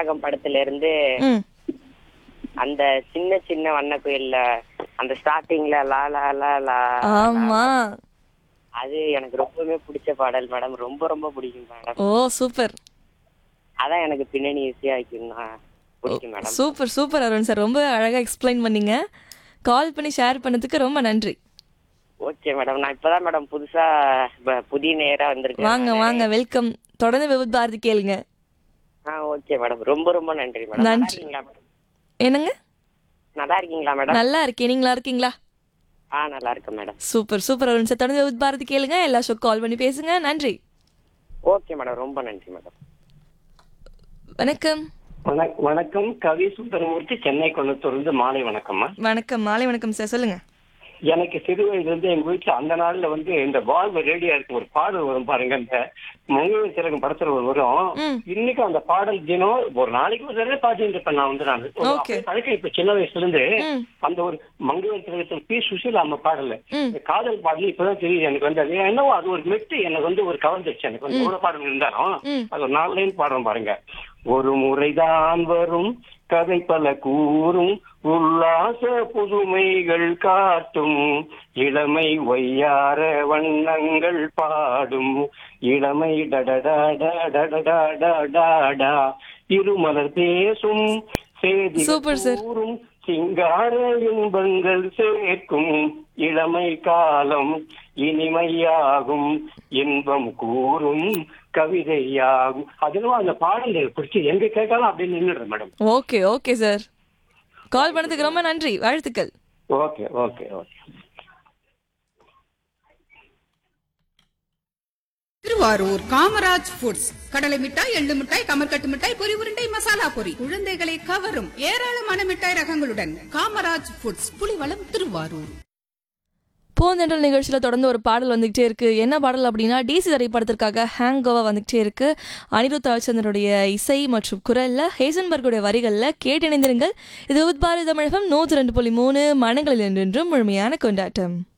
கர்நாடகம் படத்துல இருந்து ம் அந்த சின்ன சின்ன வண்ண குயில்ல அந்த ஸ்டார்டிங்ல லா லா லா லா ஆமா அது எனக்கு ரொம்பவே பிடிச்ச பாடல் மேடம் ரொம்ப ரொம்ப பிடிக்கும் மேடம் ஓ சூப்பர் அதான் எனக்கு பின்னணி ஈஸியா வைக்கணும்னா பிடிக்கும் madam super super Arun sir ரொம்ப அழகா எக்ஸ்பிளைன் பண்ணீங்க கால் பண்ணி ஷேர் பண்ணதுக்கு ரொம்ப நன்றி ஓகே மேடம் நான் இப்பதான் மேடம் புதுசா ப- புதிய நேரா வந்திருக்கேன் வாங்க வாங்க வெல்கம் தொடர்ந்து விபத் பாரதி கேளுங்க ஆ ஓகே மேடம் ரொம்ப ரொம்ப நன்றி மேடம் நல்லா நன்றி. இருக்கீங்களா மேடம் என்னங்க நல்லா இருக்கீங்களா மேடம் நல்லா இருக்கேன் நீங்களா இருக்கீங்களா ஆ நல்லா இருக்கேன் madam super super Arun sir தொடர்ந்து விபத் பாரதி கேளுங்க எல்லா ஷோ கால் பண்ணி பேசுங்க நன்றி ஓகே மேடம் ரொம்ப நன்றி மேடம் வணக்கம் வணக்- வணக்கம் கவி சுந்தரமூர்த்தி சென்னை கொண்டத்தூர்ந்து மாலை வணக்கம்மா வணக்கம் மாலை வணக்கம் சார் சொல்லுங்க எனக்கு சிறு வயதுல இருந்து எங்க வீட்டுல அந்த நாள்ல வந்து இந்த வாழ்வு ரேடியோ இருக்கு ஒரு பாடல் வரும் பாருங்க இந்த மங்கள திலகம் படத்துல ஒரு வரும் ம். இன்னைக்கு அந்த பாடல் தினம் ஒரு நாளைக்கு ஒரு தடவை பாத்துட்டு இருப்பேன் நான் வந்து நான் ஒரு Okay. அப்படி பழக்கம் இப்ப சின்ன வயசுல இருந்து ம். அந்த ஒரு மங்கள திலகத்தில் பி சுஷீலா அம்மா பாடல ம். இந்த காதல் பாடல் இப்பதான் தெரியுது எனக்கு வந்து அது என்னவோ அது ஒரு மெட்டு எனக்கு வந்து ஒரு கவர்ந்துச்சு எனக்கு வந்து எவ்வளவு பாடல் இருந்தாலும் ம். அது ஒரு நாலு லைன் பாடுறோம் பாருங்க ஒரு முறைதான் வரும் கதை பல கூறும் உல்லாச புதுமைகள் காட்டும் இளமை ஒய்யார வண்ணங்கள் பாடும் இளமை டடடா இருமலர் பேசும் செய்தி Super, sir. கூறும் சிங்கார இன்பங்கள் சேர்க்கும் இளமை காலம் இனிமையாகும் இன்பம் கூறும் கவிதையாகும் அதெல்லாம் அந்த பாடல் எனக்கு பிடிச்சி எங்க கேட்டாலும் அப்படியே நின்றுடுறேன் madam okay okay sir call பண்ணதுக்கு ரொம்ப நன்றி வாழ்த்துக்கள் okay okay okay Thiruvarur Kamaraj foods கடலை மிட்டாய் எள்ளு மிட்டாய் கமர்கட்டு மிட்டாய் பொரி உருண்டை மசாலா பொரி குழந்தைகளை கவரும் ஏராளமான மிட்டாய் ரகங்களுடன் காமராஜ் ஃபுட்ஸ் புலிவளம் திருவாரூர் போந்தென்றல் நிகழ்ச்சியில் தொடர்ந்து ஒரு பாடல் வந்துகிட்டே இருக்கு என்ன பாடல் அப்படின்னா டிசி திரைப்படத்திற்காக ஹேங் ஓவா வந்துகிட்டே இருக்கு அனிருத் ரவிச்சந்திரனுடைய இசை மற்றும் குரல்ல ஹேசன்பர்குடைய வரிகளில் கேட்டிணைந்திருங்கள் இது உத்பாரதி தமிழகம் நூற்றி ரெண்டு புள்ளி மூணு மனங்களில் என்றென்றும் முழுமையான கொண்டாட்டம்